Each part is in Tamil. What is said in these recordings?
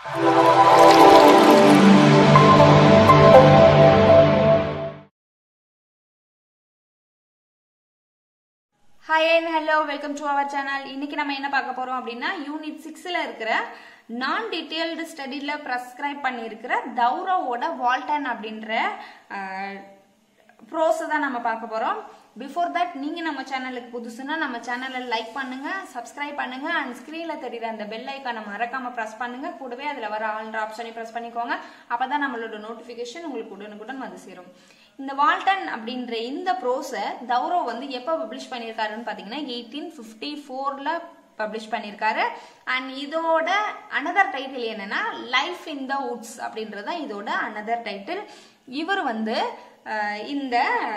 hi and hello welcome to our channel இன்னைக்கு நம்ம என்ன பார்க்க போறோம் அப்படின்னா யூனிட் சிக்ஸ்ல இருக்கிற நான் டீட்டெயில்டு ஸ்டடியில் ப்ரெஸ்கிரைப் பண்ணியிருக்கிற தௌரோவோட வால்டன் அப்படின்ற ப்ரோஸை தான் நம்ம பார்க்க போறோம் பிஃபோர் தட் நீங்க நம்ம சேனலுக்கு புதுசுன்னா நம்ம சேனலை லைக் பண்ணுங்க சப்ஸ்கிரைப் பண்ணுங்க அண்ட் ஸ்க்ரீன்ல தெரியுற அந்த பெல் ஐக்கானை மறக்காம ப்ரெஸ் பண்ணுங்க கூடவே அதுல வர ஆல்ன்ற ஆப்ஷனையும் ப்ரெஸ் பண்ணிக்கோங்க அப்பதான் நம்மளோட நோட்டிபிகேஷன் உங்களுக்கு உடனுக்குடன் வந்து சேரும் இந்த வால்டன் அப்படின்ற இந்த ப்ரோஸை தௌரோ வந்து எப்போ பப்ளிஷ் பண்ணியிருக்காருன்னு பார்த்தீங்கன்னா எயிட்டீன் ஃபிஃப்டி ஃபோரில் பப்ளிஷ் பண்ணியிருக்காரு அண்ட் இதோட அனதர் டைட்டில் என்னன்னா லைஃப் இன் த வுட்ஸ் அப்படின்றது தான் இதோட அனதர் டைட்டில் இவர் வந்து அஹ், இந்த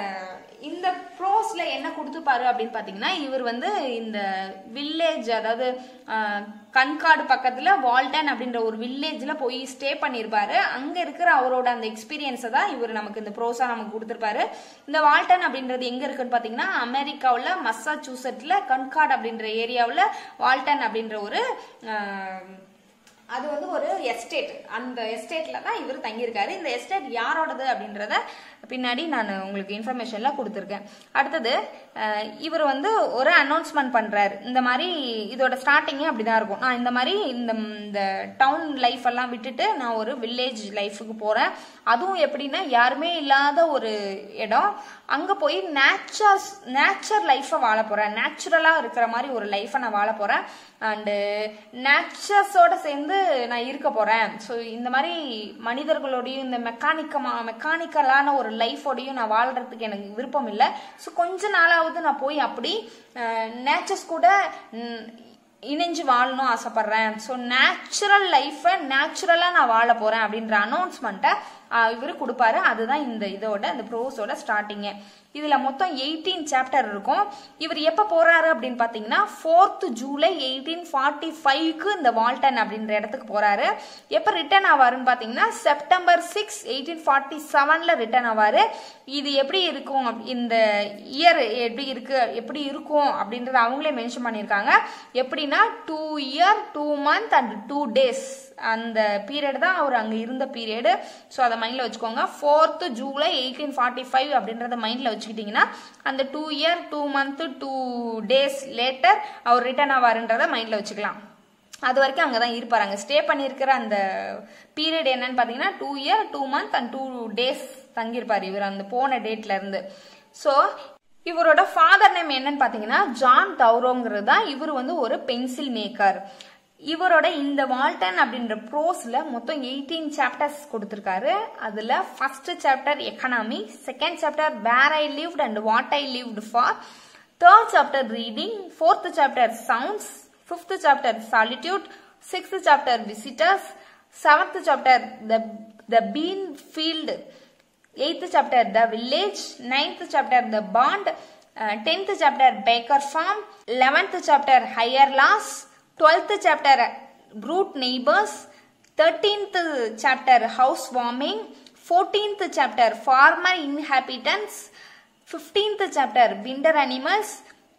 இந்த ப்ரோஸ்ல என்ன கொடுத்துப்பாரு அப்படின்னு பார்த்தீங்கன்னா இவர் வந்து இந்த வில்லேஜ் அதாவது அஹ், கண்காடு பக்கத்துல வால்டன் அப்படின்ற ஒரு வில்லேஜ்ல போய் ஸ்டே பண்ணியிருப்பாரு அங்க இருக்கிற அவரோட அந்த எக்ஸ்பீரியன்ஸை தான் இவர் நமக்கு இந்த ப்ரோஸா நமக்கு கொடுத்துருப்பாரு இந்த வால்டன் அப்படின்றது எங்க இருக்குன்னு பாத்தீங்கன்னா அமெரிக்காவுல மசாச்சூசெட்ல கண்காட் அப்படின்ற ஏரியாவுல வால்டன் அப்படின்ற ஒரு அஹ், அது வந்து ஒரு எஸ்டேட் அந்த எஸ்டேட்ல தான் இவர் தங்கியிருக்காரு இந்த எஸ்டேட் யாரோடது அப்படின்றத பின்னாடி நான் உங்களுக்கு இன்ஃபர்மேஷன்லாம் கொடுத்துருக்கேன் அடுத்தது அஹ், இவர் வந்து ஒரு அனௌன்ஸ்மெண்ட் பண்றாரு இந்த மாதிரி இதோட ஸ்டார்டிங்கே அப்படிதான் இருக்கும் நான் இந்த மாதிரி இந்த இந்த டவுன் லைஃப் எல்லாம் விட்டுட்டு நான் ஒரு வில்லேஜ் லைஃபுக்கு போறேன் அதுவும் எப்படின்னா யாருமே இல்லாத ஒரு இடம் அங்க போய் நேச்சர் நேச்சர் லைஃப்பை வாழ போறேன் நேச்சுரலா இருக்கிற மாதிரி ஒரு லைஃப்பை நான் வாழ போறேன் அண்டு நேச்சர்ஸோட சேர்ந்து நான் இருக்க போறேன் ஸோ இந்த மாதிரி மனிதர்களோடையும் இந்த மெக்கானிக்கமா மெக்கானிக்கலான ஒரு லைஃபோடையும் நான் வாழ்றதுக்கு எனக்கு விருப்பம் இல்லை ஸோ கொஞ்ச நாளாவது நான் போய் அப்படி நேச்சர்ஸ் கூட ம், இணைஞ்சு வாழணும் ஆசைப்படுறேன் ஸோ நேச்சுரல் லைஃப்பை நேச்சுரலாக நான் வாழ போகிறேன் அப்படின்ற அனௌன்ஸ்மெண்ட்டை இவர் கொடுப்பாரு அதுதான் இந்த இதோட இந்த ப்ரோஸோட ஸ்டார்டிங்கு இதில் மொத்தம் எயிட்டீன் சாப்டர் இருக்கும் இவர் எப்போ போகிறாரு அப்படின்னு பார்த்தீங்கன்னா ஃபோர்த் ஜூலை எயிட்டீன் ஃபார்ட்டி ஃபைவ்க்கு இந்த வால்டன் அப்படின்ற இடத்துக்கு போகிறாரு எப்போ ரிட்டர்ன் ஆவாருன்னு பார்த்தீங்கன்னா செப்டம்பர் சிக்ஸ் எயிட்டீன் ஃபார்ட்டி செவனில் ரிட்டர்ன் ஆவார் இது எப்படி இருக்கும் அப்- இந்த இயர் எப்படி இருக்கு எப்படி இருக்கும் அப்படின்றத அவங்களே மென்ஷன் பண்ணியிருக்காங்க எப்படின்னா two year two month and two days அந்த பீரியட் தான் அவர் அங்கே இருந்த பீரியடு ஸோ அதை மைண்டில் வச்சுக்கோங்க fourth July eighteen forty five அப்படின்றத மைண்டில் வச்சுக்கிட்டிங்கன்னா அந்த two year two month two days later அவர் ரிட்டர்ன் ஆவாருன்றத மைண்டில் வச்சுக்கலாம் அது வரைக்கும் அங்கே தான் இருப்பார் அங்கே ஸ்டே பண்ணியிருக்கிற அந்த பீரியட் என்னன்னு பார்த்தீங்கன்னா two year two month and two days தங்கியிருப்பார் இவர் அந்த போன டேட்ல இருந்து ஸோ இவரோட ஃபாதர் நேம் என்னன்னு பார்த்தீங்கன்னா ஜான் தௌரோங்கிறது தான் இவர் வந்து ஒரு பென்சில் மேக்கர் இவரோட இந்த வால்டன் அப்படின்ற ப்ரோஸ்ல மொத்தம் எயிட்டீன் சாப்டர்ஸ் கொடுத்துருக்காரு அதுல first chapter economy second chapter where I lived and what I lived for third chapter reading fourth chapter sounds fifth chapter solitude sixth chapter visitors seventh chapter the the bean field eighth chapter the village ninth chapter the pond tenth chapter baker farm eleventh chapter higher laws twelfth chapter brute neighbours thirteenth chapter house warming fourteenth chapter former inhabitants fifteenth chapter winter animals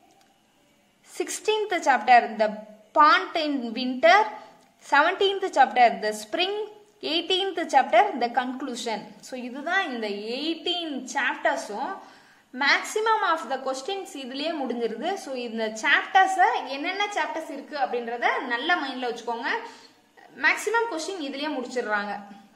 sixteenth chapter the bond in winter seventeenth chapter the spring eighteenth chapter the conclusion so இதுதான் இந்த எயிட்டீன் சாப்டர்ஸும் மேக்ஸிமம் ஆஃப் த கொஸ்டின்ஸ் இதுலயே முடிஞ்சிருது ஸோ இந்த சாப்டர்ஸை என்னென்ன சாப்டர்ஸ் இருக்கு அப்படின்றத நல்ல மைண்ட்ல வச்சுக்கோங்க மேக்ஸிமம் கொஸ்டின் இதுலயே முடிச்சிடுறாங்க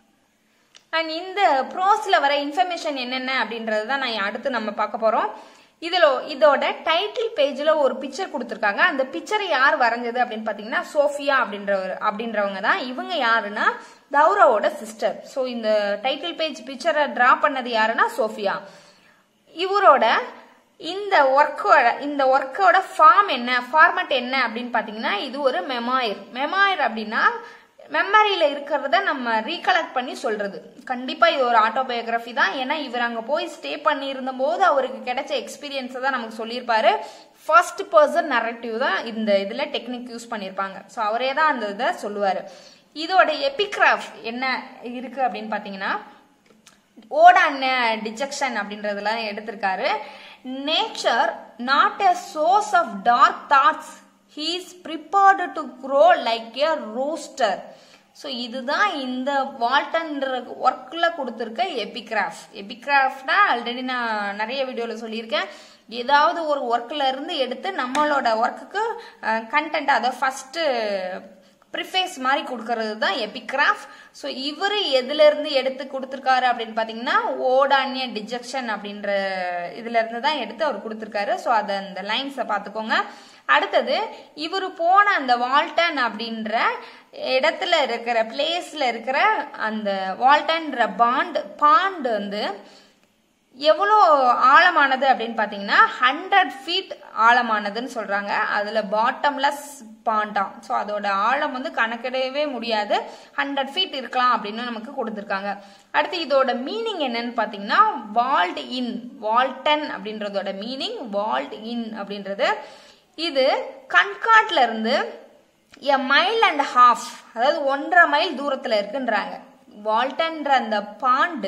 அண்ட் இந்த ப்ரோஸ்ல வர இன்ஃபர்மேஷன் என்னென்ன அப்படின்றது தான் நான் அடுத்து நம்ம பார்க்க போறோம் இதுல இதோட டைட்டில் பேஜ்ல ஒரு பிக்சர் கொடுத்துருக்காங்க அந்த பிக்சரை யார் வரைஞ்சது அப்படின்னு பாத்தீங்கன்னா சோஃபியா அப்படின்றவர் அப்படின்றவங்க தான் இவங்க யாருன்னா தௌராவோட சிஸ்டர் ஸோ இந்த டைட்டில் பேஜ் பிக்சரை டிரா பண்ணது யாருன்னா சோஃபியா இவரோட இந்த ஒர்க்கோட இந்த ஒர்க்கோட ஃபார்ம் என்ன ஃபார்மட் என்ன அப்படின்னு பார்த்தீங்கன்னா இது ஒரு மெமாயர் மெமாயர் அப்படின்னா மெமரியில இருக்கிறத நம்ம ரீகலெக்ட் பண்ணி சொல்றது கண்டிப்பா இது ஒரு ஆட்டோபயோகிராஃபி தான் ஏன்னா இவர் அங்க போய் ஸ்டே பண்ணி போது அவருக்கு கிடைச்ச எக்ஸ்பீரியன்ஸை தான் நமக்கு சொல்லியிருப்பாரு ஃபர்ஸ்ட் பர்சன் நரேட்டிவ் தான் இந்த இதுல டெக்னிக் யூஸ் பண்ணியிருப்பாங்க ஸோ அவரே தான் அந்த இதை சொல்லுவாரு இதோட எபிகிராஃப் என்ன இருக்கு அப்படின்னு பார்த்தீங்கன்னா ஓட டிஜெக்ஷன் அப்படின்றதெல்லாம் எடுத்திருக்காரு nature not a source of dark thoughts he is prepared to grow like a rooster so இதுதான் இந்த வால்டன்ற ஒர்க்கில் கொடுத்துருக்க எபிகிராஃப் எபிகிராஃப்னா ஆல்ரெடி நான் நிறைய வீடியோவில் சொல்லியிருக்கேன் ஏதாவது ஒரு ஒர்க்கில் இருந்து எடுத்து நம்மளோட ஒர்க்குக்கு கண்டென்ட் அதை ஃபஸ்ட்டு ப்ரிஃபேஸ் மாதிரி கொடுக்கறது தான் எபிகிராஃப் ஸோ இவர் எதுலேருந்து எடுத்து கொடுத்துருக்காரு அப்படின்னு பார்த்தீங்கன்னா ஓடானிய டிஜெக்ஷன் அப்படின்ற இதுலேருந்து தான் எடுத்து அவர் கொடுத்துருக்காரு ஸோ அதை அந்த லைன்ஸை பார்த்துக்கோங்க அடுத்தது இவர் போன அந்த வால்டன் அப்படின்ற இடத்துல இருக்கிற பிளேஸில் இருக்கிற அந்த வால்டன்ற பாண்ட் பாண்ட் வந்து எவ்வளோ ஆழமானது அப்படின்னு பார்த்தீங்கன்னா ஹண்ட்ரட் ஃபீட் ஆழமானதுன்னு சொல்கிறாங்க அதில் பாட்டம்லெஸ் பாண்டாம் ஸோ அதோட ஆழம் வந்து கணக்கிடவே முடியாது ஹண்ட்ரட் ஃபீட் இருக்கலாம் அப்படின்னு நமக்கு கொடுத்துருக்காங்க அடுத்து இதோட மீனிங் என்னன்னு பார்த்தீங்கன்னா வால்ட் இன் வால்டன் அப்படின்றதோட மீனிங் வால்ட் இன் அப்படின்றது இது கண்காட்ல இருந்து எ மைல் அண்ட் ஹாஃப் அதாவது ஒன்றரை மைல் தூரத்தில் இருக்குன்றாங்க வால்டன்ற அந்த பாண்டு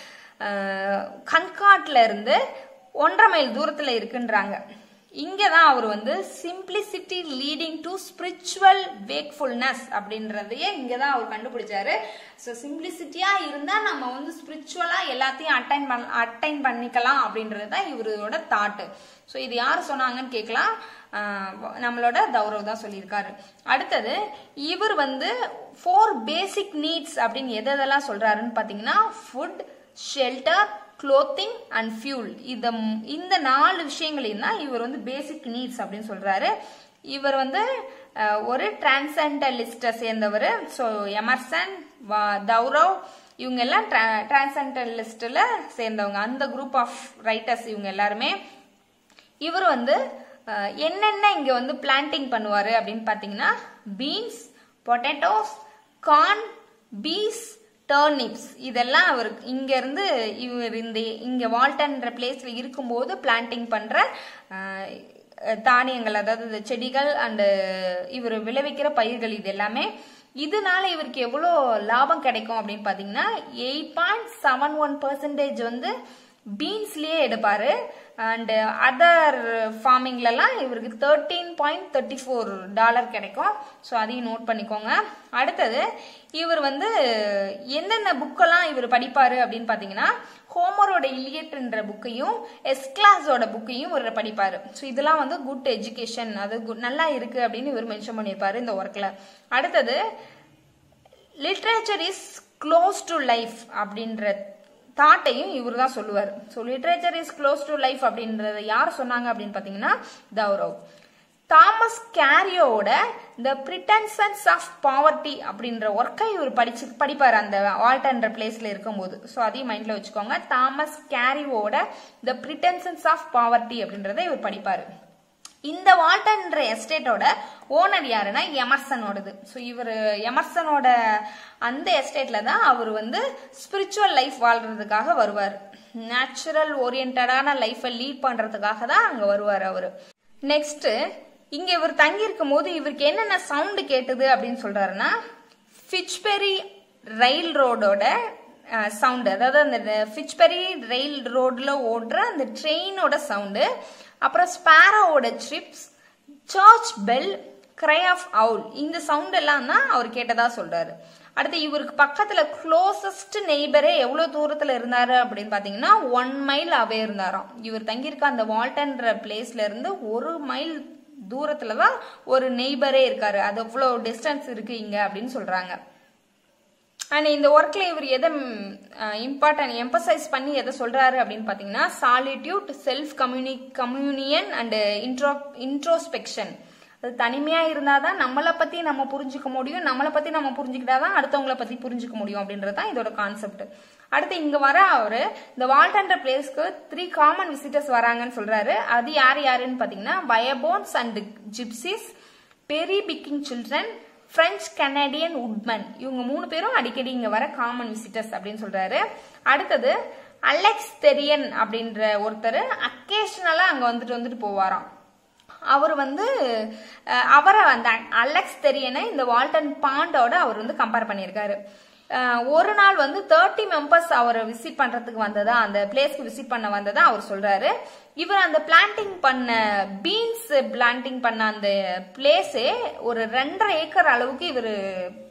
கண்காட்ல இருந்து ஒன்றரை மைல் தூரத்தில் இருக்குன்றாங்க இங்கே தான் அவர் வந்து simplicity leading to spiritual wakefulness அப்படின்றதையே இங்கே தான் அவர் கண்டுபிடிச்சாரு ஸோ சிம்பிளிசிட்டியாக இருந்தால் நம்ம வந்து ஸ்பிரிச்சுவலாக எல்லாத்தையும் அட்டைன் பண்ண அட்டைன் பண்ணிக்கலாம் அப்படின்றது தான் இவரோட தாட்டு ஸோ இது யார் சொன்னாங்கன்னு கேட்கலாம் நம்மளோட கௌரவ் தான் சொல்லியிருக்காரு அடுத்தது இவர் வந்து ஃபோர் பேசிக் நீட்ஸ் அப்படின்னு எது எதெல்லாம் சொல்றாருன்னு பார்த்தீங்கன்னா food shelter clothing and fuel இந்த இந்த நாலு விஷயங்களையும் தான் இவர் வந்து பேசிக் நீட்ஸ் அப்படின்னு சொல்றாரு இவர் வந்து ஒரு டிரான்சென்டலிஸ்டை சேர்ந்தவர் ஸோ எமர்சன் தௌரவ் இவங்க எல்லாம் டிரான்சென்டலிஸ்டில் சேர்ந்தவங்க அந்த குரூப் ஆஃப் ரைட்டர்ஸ் இவங்க எல்லாருமே இவர் வந்து என்னென்ன இங்கே வந்து பிளான்டிங் பண்ணுவார் அப்படின்னு பார்த்தீங்கன்னா beans potatoes corn peas turnips இதெல்லாம் அவர் இங்கேருந்து இவர் இந்த இங்கே வால்டன்ற பிளேஸில் இருக்கும்போது பிளான்டிங் பண்ணுற தானியங்கள் அதாவது இந்த செடிகள் அண்டு இவர் விளைவிக்கிற பயிர்கள் இது எல்லாமே இதனால இவருக்கு எவ்வளோ லாபம் கிடைக்கும் அப்படின்னு பார்த்தீங்கன்னா eight point seven one percentage வந்து பீன்ஸ்லேயே எடுப்பார் அண்டு அதர் ஃபார்மிங்லலாம் இவருக்கு thirteen point thirty four dollar கிடைக்கும் ஸோ அதையும் நோட் பண்ணிக்கோங்க அடுத்தது இவர் வந்து எந்தெந்த புக்கெல்லாம் இவர் படிப்பார் அப்படின்னு பார்த்தீங்கன்னா ஹோமரோட இலியட்ன்ற புக்கையும் எஸ்கிளாஸோட புக்கையும் இவர் படிப்பார் ஸோ இதெல்லாம் வந்து குட் எஜுகேஷன் அது குட் நல்லா இருக்குது அப்படின்னு இவர் மென்ஷன் பண்ணியிருப்பாரு இந்த ஒர்க்கில் அடுத்தது literature is close to life அப்படின்ற தாட்டையும் இவர் தான் சொல்லுவார் so literature is close to life அப்படின்றத யார் சொன்னாங்க அப்படின்னு பார்த்தீங்கன்னா கௌரவ் தாமஸ் கேரியோட த பிரிட்டன்சன்ஸ் ஆஃப் பாவர்ட்டி அப்படின்ற ஒர்க்கை இவர் படிச்சு படிப்பார் அந்த வால்டன்ற பிளேஸ்ல இருக்கும்போது ஸோ அதையும் மைண்ட்ல வச்சுக்கோங்க தாமஸ் கேரியோட த பிரிட்டன்சன்ஸ் ஆஃப் பாவர்ட்டி அப்படின்றத இவர் படிப்பார் இந்த வால்டன்ற எஸ்டேட்டோட ஓனர் யாருன்னா எமர்சனோடது ஸோ இவர் எமர்சனோட அந்த எஸ்டேட்ல தான் அவர் வந்து ஸ்பிரிச்சுவல் லைஃப் வாழ்றதுக்காக வருவார் நேச்சுரல் ஓரியன்டான லைஃப்பை லீட் பண்றதுக்காக தான் அங்கே வருவார் அவர் நெக்ஸ்ட் இங்க இவர் தங்கி இருக்கும் போது இவருக்கு என்னென்ன சவுண்டு கேட்டது அப்படின்னு சொல்றாருன்னா ஃபிச்பெரி ரயில் ரோடோட சவுண்டு அதாவது அந்த ஃபிச்பெரி ரயில் ரோட்ல ஓடுற அந்த ட்ரெயினோட சவுண்டு அப்புறம் ஸ்பேரோவோட ட்ரிப்ஸ் church bell cry of owl இந்த சவுண்ட் எல்லாம் தான் அவர் கேட்டதா சொல்றாரு அடுத்து இவருக்கு பக்கத்துல க்ளோசஸ்ட் நெய்பரே எவ்வளவு தூரத்துல இருந்தாரு அப்படின்னு பாத்தீங்கன்னா ஒன் மைல் அவே இருந்தாராம் இவர் தங்கியிருக்க அந்த வால்டன்ற பிளேஸ்ல இருந்து ஒரு மைல் தூரத்துல தான் ஒரு நெய்பரே இருக்காரு அது அவ்வளோ டிஸ்டன்ஸ் இருக்கு இங்க அப்படின்னு சொல்றாங்க அண்ட் இந்த ஒர்க்ல இவர் எதை இம்பார்ட்டன்ட் எம்பசைஸ் பண்ணி எதை சொல்றாரு அப்படின்னு பாத்தீங்கன்னா solitude self communi communion and intro introspection அது தனிமையா இருந்தாதான் நம்மளை பத்தி நம்ம புரிஞ்சுக்க முடியும் நம்மளை பத்தி நம்ம புரிஞ்சுக்கிட்டாதான் அடுத்தவங்கள பத்தி புரிஞ்சுக்க முடியும் அப்படின்றது தான் இதோட கான்செப்ட் அடுத்து இங்க வர அவரு இந்த வால்டன்ற பிளேஸ்க்கு த்ரீ காமன் விசிட்டர்ஸ் வராங்கன்னு சொல்றாரு அது யார் யாருன்னு பாத்தீங்கன்னா vagabonds and gypsies berry picking children French Canadian woodman இவங்க மூணு பேரும் அடிக்கடி இங்க வர காமன் விசிட்டர்ஸ் அப்படின்னு சொல்றாரு அடுத்தது அலெக்ஸ் தெரியன் அப்படின்ற ஒருத்தர் அக்கேஷனலா அங்க வந்துட்டு வந்துட்டு போவாராம் அவர் வந்து அவரை அந்த அலெக்ஸ் தெரியனை இந்த வால்டன் பாண்டோட அவர் வந்து கம்பேர் பண்ணியிருக்காரு ஒரு நாள் வந்து தேர்ட்டி மெம்பர்ஸ் அவரை விசிட் பண்றதுக்கு வந்ததா அந்த பிளேஸ்க்கு விசிட் பண்ண வந்ததா அவர் சொல்றாரு இவர் அந்த பிளான்டிங் பண்ண பீன்ஸ் பிளான்டிங் பண்ண அந்த பிளேஸே ஒரு ரெண்டரை ஏக்கர் அளவுக்கு இவர்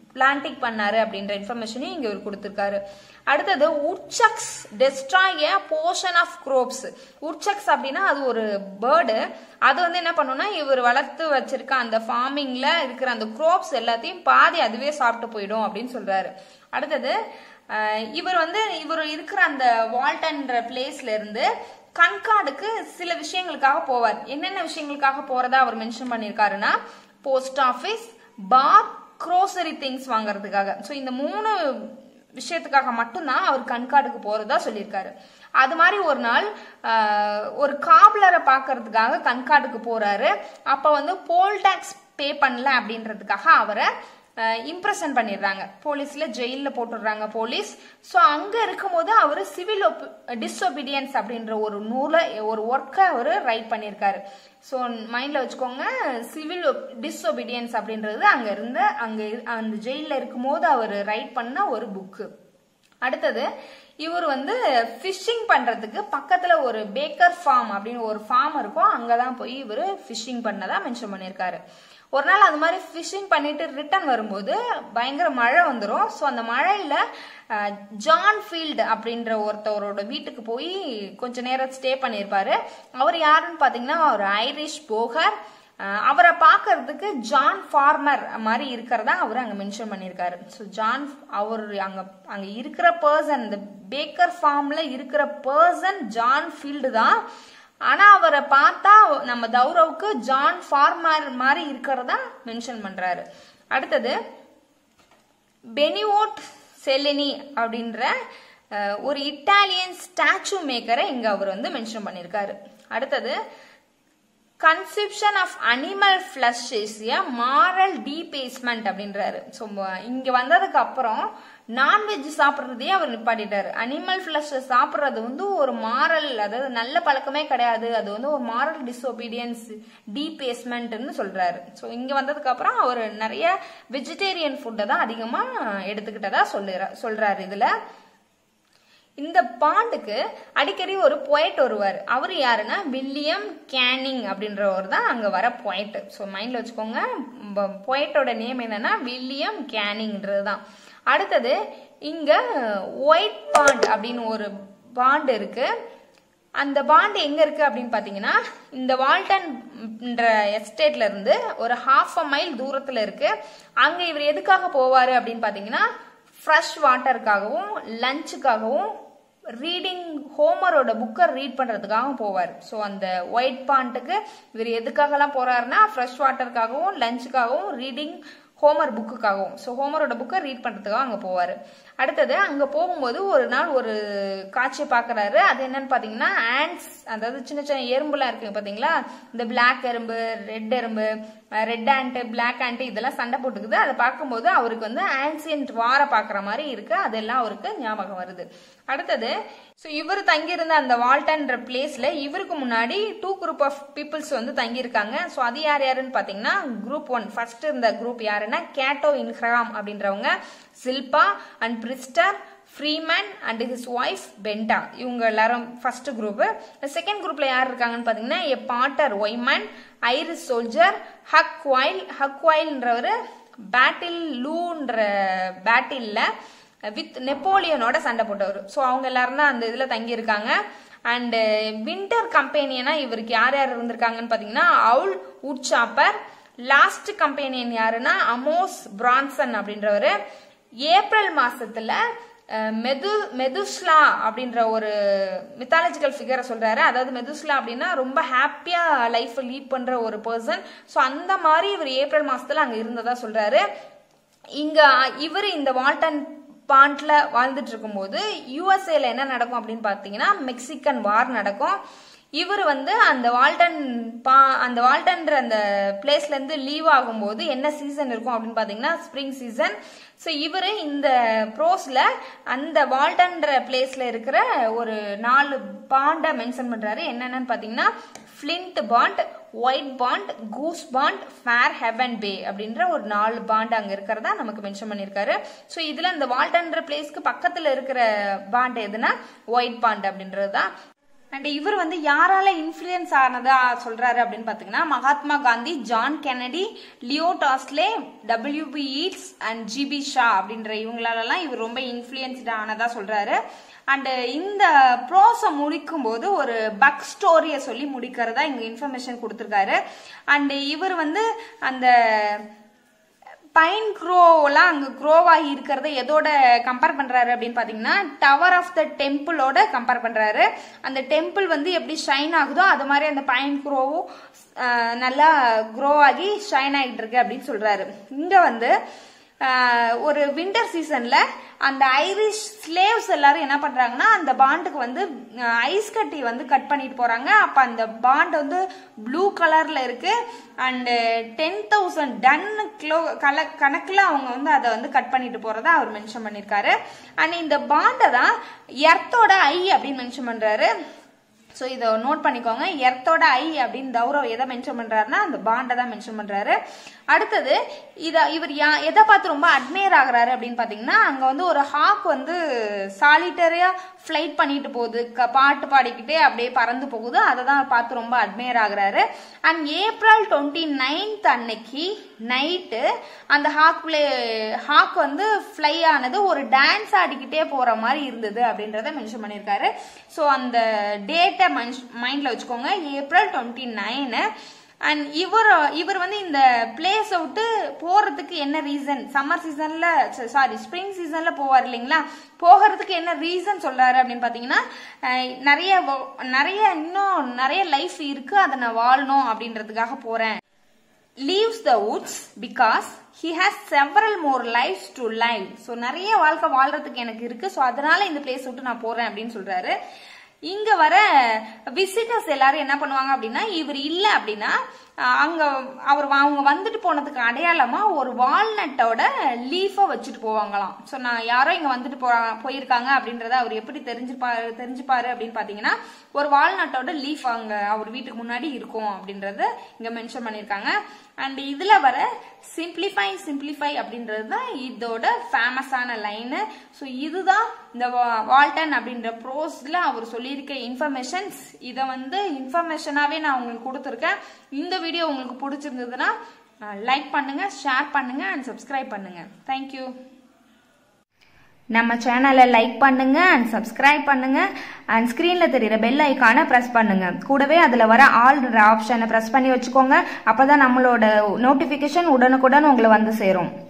பிளான்டிக் பண்ணாரு அப்படின்ற இன்ஃபர்மேஷனையும் இங்க இவர் கொடுத்திருக்காரு அடுத்தது woodchucks destroy a portion of crops woodchucks அப்படின்னா அது ஒரு பேர்டு அது வந்து என்ன பண்ணும்னா இவர் வளர்த்து வச்சிருக்க அந்த ஃபார்மிங்ல இருக்கிற அந்த குரோப்ஸ் எல்லாத்தையும் பாதி அதுவே சாப்பிட்டு போயிடும் அப்படின்னு சொல்றாரு அடுத்தது அஹ், இவர் வந்து இவர் இருக்கிற அந்த வால்டன்ற பிளேஸ்ல இருந்து கண்காடுக்கு சில விஷயங்களுக்காக போவார் என்னென்ன விஷயங்களுக்காக போறதா அவர் மென்ஷன் பண்ணியிருக்காருன்னா post office bar grocery things வாங்குறதுக்காக ஸோ இந்த மூணு விஷயத்துக்காக மட்டும்தான் அவர் கண்காடுக்கு போறதா சொல்லியிருக்காரு அது மாதிரி ஒரு நாள் ஆஹ், ஒரு காவலரை பார்க்கறதுக்காக கண்காடுக்கு போறாரு அப்ப வந்து போல் டாக்ஸ் பே பண்ணல அப்படின்றதுக்காக அவரை இம்ப்ரெஷன் பண்ணிடுறாங்க போலீஸ்ல ஜெயிலில் போட்டுடுறாங்க போலீஸ் ஸோ அங்க இருக்கும்போது அவர் சிவில் டிஸ்ஒபீடியன்ஸ் அப்படின்ற ஒரு நூலை ஒரு ஒர்க்கை அவர் ரைட் பண்ணியிருக்காரு ஸோ மைண்ட்ல வச்சுக்கோங்க சிவில் டிஸ்ஒபீடியன்ஸ் அப்படின்றது அங்க இருந்த அங்க இரு- அந்த ஜெயிலில் இருக்கும்போது அவர் ரைட் பண்ண ஒரு புக்கு அடுத்தது இவர் வந்து ஃபிஷிங் பண்றதுக்கு பக்கத்துல ஒரு பேக்கர் ஃபார்ம் அப்படின்னு ஒரு ஃபார்ம் இருக்கும் அங்கதான் போய் இவர் ஃபிஷிங் பண்ணதா மென்ஷன் பண்ணியிருக்காரு ஒரு நாள் அது மாதிரி ஃபிஷிங் பண்ணிட்டு ரிட்டர்ன் வரும்போது பயங்கர மழை வந்துடும் ஸோ அந்த மழையில அஹ், ஜான் ஃபீல்டு அப்படின்ற ஒருத்தவரோட வீட்டுக்கு போய் கொஞ்ச நேரம் ஸ்டே பண்ணியிருப்பாரு அவர் யாருன்னு பார்த்தீங்கன்னா ஒரு ஐரிஷ் போகர் அஹ் அவரை பார்க்கறதுக்கு ஜான் ஃபார்மர் மாதிரி இருக்கிறதா அவர் அங்க மென்ஷன் பண்ணியிருக்காரு ஸோ ஜான் அவர் அங்க அங்க இருக்கிற பர்சன் இந்த பேக்கர் ஃபார்ம்ல இருக்கிற பர்சன் ஜான் ஃபீல்டு தான் ஆனா அவரை பார்த்தா நம்ம தௌரவுக்கு ஜான் ஃபார்மர் மாதிரி இருக்கிறதா மென்ஷன் பண்றாரு அடுத்தது பெனிவோட் செலினி அப்படின்ற அஹ், ஒரு இட்டாலியன் ஸ்டாச்சு மேக்கரை இங்க அவர் வந்து மென்ஷன் பண்ணியிருக்காரு அடுத்தது conception of animal flesh is a moral debasement அப்படின்றாரு ஸோ இங்க வந்ததுக்கு அப்புறம் நான்வெஜ் சாப்பிட்றதையே அவர் நிப்பாட்டிட்டாரு அனிமல் ஃபிளஷ் சாப்பிட்றது வந்து ஒரு மாரல் அதாவது நல்ல பழக்கமே கிடையாது அது வந்து ஒரு மாரல் டிஸ்ஒபீடியன்ஸ் டீபேஸ்மெண்ட்னு சொல்றாரு ஸோ இங்க வந்ததுக்கு அப்புறம் அவர் நிறைய வெஜிடேரியன் ஃபுட்டை தான் அதிகமா எடுத்துக்கிட்டதா சொல்லுற சொல்றாரு இதுல இந்த பாண்டுக்கு அடிக்கடி ஒரு பொயட் வருவார் அவர் யாருன்னா வில்லியம் கேனிங் அப்படின்றவர் தான் அங்க வர பொயட் ஸோ மைண்ட்ல வச்சுக்கோங்க பொயட்டோட நேம் என்னன்னா வில்லியம் கேனிங்ன்றது தான் அடுத்தது இங்க ஒயிட் பாண்ட் அப்படின்னு ஒரு பாண்ட் இருக்கு அந்த பாண்ட் எங்க இருக்கு அப்படின்னு பாத்தீங்கன்னா இந்த வால்டன்ன்ற எஸ்டேட்ல இருந்து ஒரு ஹாஃப் அ மைல் தூரத்துல இருக்கு அங்க இவர் எதுக்காக போவாரு அப்படின்னு பாத்தீங்கன்னா ஃப்ரெஷ் வாட்டருக்காகவும் லஞ்சுக்காகவும் ரீடிங் ஹோமரோட புக்கை ரீட் பண்றதுக்காகவும் போவார் ஸோ அந்த ஒயிட் பாண்ட்டுக்கு இவர் எதுக்காகலாம் போறாருன்னா ஃப்ரெஷ் வாட்டருக்காகவும் லஞ்சுக்காகவும் ரீடிங் ஹோமர் புக்குக்காகவும் ஸோ ஹோமரோட புக்கை ரீட் பண்றதுக்காக அங்கே போவார் அடுத்தது அங்கே போகும்போது ஒரு நாள் ஒரு காட்சியை பார்க்குறாரு அது என்னன்னு பார்த்தீங்கன்னா ஆண்ட்ஸ் அதாவது சின்ன சின்ன எறும்புலாம் இருக்கு பார்த்தீங்களா இந்த பிளாக் எறும்பு ரெட் எறும்பு ரெட் ஆண்ட் பிளாக் ஆண்ட் இதெல்லாம் சண்டை போட்டுக்குது அதை பார்க்கும்போது அவருக்கு வந்து ஆன்சியன்ட் வார பார்க்குற மாதிரி இருக்கு அதெல்லாம் அவருக்கு ஞாபகம் வருது அடுத்தது ஸோ இவர் தங்கியிருந்த அந்த வால்டன்ற பிளேஸ்ல இவருக்கு முன்னாடி டூ குரூப் ஆஃப் பீப்புள்ஸ் வந்து தங்கியிருக்காங்க ஸோ அது யார் யாருன்னு பார்த்தீங்கன்னா குரூப் ஒன் ஃபர்ஸ்ட் இருந்த குரூப் யாருன்னா கேட்டோ இன்ஹ்ராம் அப்படின்றவங்க Zilpha and Brister Freeman and his wife Fenda இவங்க எல்லாரும் ஃபர்ஸ்ட் குரூப் செகண்ட் குரூப்ல யார் இருக்காங்கன்னு பார்த்தீங்கன்னா a potter Wyman Irish soldier Hugh Quoil Hugh வாயில்ன்றவர் பேட்டில் லூன்ற பேட்டில்ல வித் நெப்போலியனோட சண்டை போட்டவர் ஸோ அவங்க எல்லாரும் தான் அந்த இதில் தங்கியிருக்காங்க அண்டு வின்டர் கம்பெனியனா இவருக்கு யார் யார் இருந்திருக்காங்கன்னு பார்த்தீங்கன்னா அவுல் உட்சாப்பர் லாஸ்ட் கம்பெனியன் யாருன்னா அமோஸ் பிரான்சன் அப்படின்றவர் ஏப்ரல் மாசத்துல அஹ், மெது மெதுஸ்லா அப்படின்ற ஒரு மித்தாலஜிக்கல் ஃபிகரை சொல்றாரு அதாவது மெதுஸ்லா அப்படின்னா ரொம்ப ஹாப்பியா லைஃப் லீட் பண்ற ஒரு பர்சன் ஸோ அந்த மாதிரி இவர் ஏப்ரல் மாசத்துல அங்க இருந்ததா சொல்றாரு இங்க இவர் இந்த வால்டன் பாண்ட்ல வாழ்ந்துட்டு இருக்கும்போது யூஎஸ்ஏல என்ன நடக்கும் அப்படின்னு பாத்தீங்கன்னா மெக்சிகன் வார் நடக்கும் இவர் வந்து அந்த வால்டன் பா அந்த வால்டன்ற அந்த பிளேஸ்ல இருந்து லீவ் ஆகும்போது என்ன சீசன் இருக்கும் அப்படின்னு பாத்தீங்கன்னா ஸ்ப்ரிங் சீசன் ஸோ இவர் இந்த ப்ரோஸ்ல அந்த வால்டன்ற பிளேஸ்ல இருக்கிற ஒரு நாலு பாண்டை மென்ஷன் பண்றாரு என்னென்னு பாத்தீங்கன்னா Flint Pond White Pond Goose Pond Fair Haven Bay அப்படின்ற ஒரு நாலு பாண்ட் அங்க இருக்கிறதா நமக்கு மென்ஷன் பண்ணியிருக்காரு ஸோ இதுல இந்த வால்டன்ற பிளேஸ்க்கு பக்கத்துல இருக்கிற பாண்ட் எதுனா ஒயிட் பாண்ட் அப்படின்றது தான் அண்ட் இவர் வந்து யாரால இன்ஃப்ளூயன்ஸ் ஆனதா சொல்றாரு அப்படின்னு பாத்தீங்கன்னா Mahatma Gandhi John Kennedy Leo Tolstoy W B Yeats and G B Shaw அப்படின்ற இவங்களாலலாம் இவர் ரொம்ப இன்ஃப்ளூயன்ஸ்ட் ஆனதா சொல்றாரு அண்ட் இந்த ப்ரோஸை முடிக்கும் போது ஒரு பக் ஸ்டோரியை சொல்லி முடிக்கிறதா இங்க இன்ஃபர்மேஷன் கொடுத்துருக்காரு அண்ட் இவர் வந்து அந்த பைன் க்ரோலாம் அங்கே க்ரோவ் ஆகி இருக்கிறத எதோட கம்பேர் பண்ணுறாரு அப்படின்னு பார்த்தீங்கன்னா டவர் ஆஃப் த டெம்பிளோட கம்பேர் பண்ணுறாரு அந்த டெம்பிள் வந்து எப்படி ஷைன் ஆகுதோ அது மாதிரி அந்த பைன் க்ரோவும் நல்லா க்ரோ ஆகி ஷைன் ஆகிட்டு இருக்கு அப்படின்னு சொல்கிறாரு இங்கே வந்து ஆஹ், ஒரு வின்டர் சீசன்ல அந்த ஐரிஷ் ஸ்லேவ்ஸ் எல்லாரும் என்ன பண்றாங்கன்னா அந்த பாண்டுக்கு வந்து ஐஸ் கட்டி வந்து கட் பண்ணிட்டு போறாங்க அப்ப அந்த பாண்ட் வந்து ப்ளூ கலர்ல இருக்கு and ten thousand ton kilo கல கணக்குல அவங்க வந்து அதை வந்து கட் பண்ணிட்டு போறதா அவர் மென்ஷன் பண்ணிருக்காரு அண்ட் இந்த பாண்டை தான் எர்த்தோட ஐ அப்படின்னு மென்ஷன் பண்றாரு ஸோ இதை நோட் பண்ணிக்கோங்க எர்த்தோட ஐ அப்படின்னு தௌரவ் எதை மென்ஷன் பண்றாருன்னா அந்த பாண்டை தான் மென்ஷன் பண்றாரு அடுத்தது இத இவர் யா எதை பார்த்து ரொம்ப அட்மையர் ஆகுறாரு அப்படின்னு பார்த்தீங்கன்னா அங்கே வந்து ஒரு ஹாக் வந்து சாலிட்டரியா ஃப்ளைட் பண்ணிட்டு போகுது க- பாட்டு பாடிக்கிட்டே அப்படியே பறந்து போகுது அதை தான் பார்த்து ரொம்ப அட்மையர் ஆகுறாரு அண்ட் ஏப்ரல் டுவெண்ட்டி நைன்த் அன்னைக்கு நைட்டு அந்த ஹாக் பிளே ஹாக் வந்து ஃப்ளை ஆனது ஒரு டான்ஸ் ஆடிக்கிட்டே போற மாதிரி இருந்தது அப்படின்றத மென்ஷன் பண்ணியிருக்காரு ஸோ அந்த டேட்டை மைண்ட்ல வச்சுக்கோங்க ஏப்ரல் டுவெண்ட்டி நைனு அண்ட் இவர் இவர் வந்து இந்த பிளேஸை விட்டு போறதுக்கு என்ன ரீசன் சம்மர் சீசன்ல சாரி ஸ்ப்ரிங் சீசன்ல போவார் இல்லைங்களா போகிறதுக்கு என்ன ரீசன் சொல்றாரு அப்படின்னு பாத்தீங்கன்னா அஹ், நிறைய wo- நிறைய இன்னும் நிறைய லைஃப் இருக்கு அதை நான் வாழணும் அப்படின்றதுக்காக போறேன் leaves the woods because he has several more lives to live so நிறைய வாழ்க்கை வாழ்றதுக்கு எனக்கு இருக்கு ஸோ அதனால இந்த பிளேஸ் விட்டு நான் போறேன் அப்படின்னு சொல்றாரு இங்க வர விசிட்டர்ஸ் எல்லாரும் என்ன பண்ணுவாங்க அப்படின்னா இவர் இல்ல அப்படின்னா அஹ், அங்க அவர் வ- அவங்க வந்துட்டு போனதுக்கு அடையாளமா ஒரு வால்நட்டோட லீஃபை வச்சுட்டு போவாங்களாம் ஸோ நான் யாரோ இங்க வந்துட்டு போ போயிருக்காங்க அப்படின்றத அவர் எப்படி தெரிஞ்சுப்பாரு தெரிஞ்சுப்பாரு அப்படின்னு பாத்தீங்கன்னா ஒரு வால்நட்டோட லீஃப் அங்க அவர் வீட்டுக்கு முன்னாடி இருக்கும் அப்படின்றத இங்க மென்ஷன் பண்ணியிருக்காங்க அண்ட் இதுல வர சிம்பிளிஃபை சிம்பிளிஃபை அப்படின்றது தான் இதோட ஃபேமஸான லைனு ஸோ இதுதான் இந்த வா- வால்டன் அப்படின்ற ப்ரோஸ்ல அவர் சொல்லியிருக்க இன்ஃபர்மேஷன்ஸ் இதை வந்து இன்ஃபர்மேஷனாவே நான் உங்களுக்கு கொடுத்துருக்கேன் இந்த வீடியோ உங்களுக்கு பிடிச்சிருந்ததுன்னா லைக் பண்ணுங்க ஷேர் பண்ணுங்க அண்ட் சப்ஸ்கிரைப் பண்ணுங்க தேங்க்யூ நம்ம சேனலை லைக் பண்ணுங்க அண்ட் சப்ஸ்கிரைப் பண்ணுங்க அண்ட் ஸ்க்ரீனில் தெரியுற பெல் ஐக்கானை ப்ரெஸ் பண்ணுங்க கூடவே அதில் வர ஆல் ஆப்ஷனை ப்ரெஸ் பண்ணி வச்சுக்கோங்க அப்பதான் நம்மளோட நோட்டிஃபிகேஷன் உடனுக்குடன் உங்களை வந்து சேரும்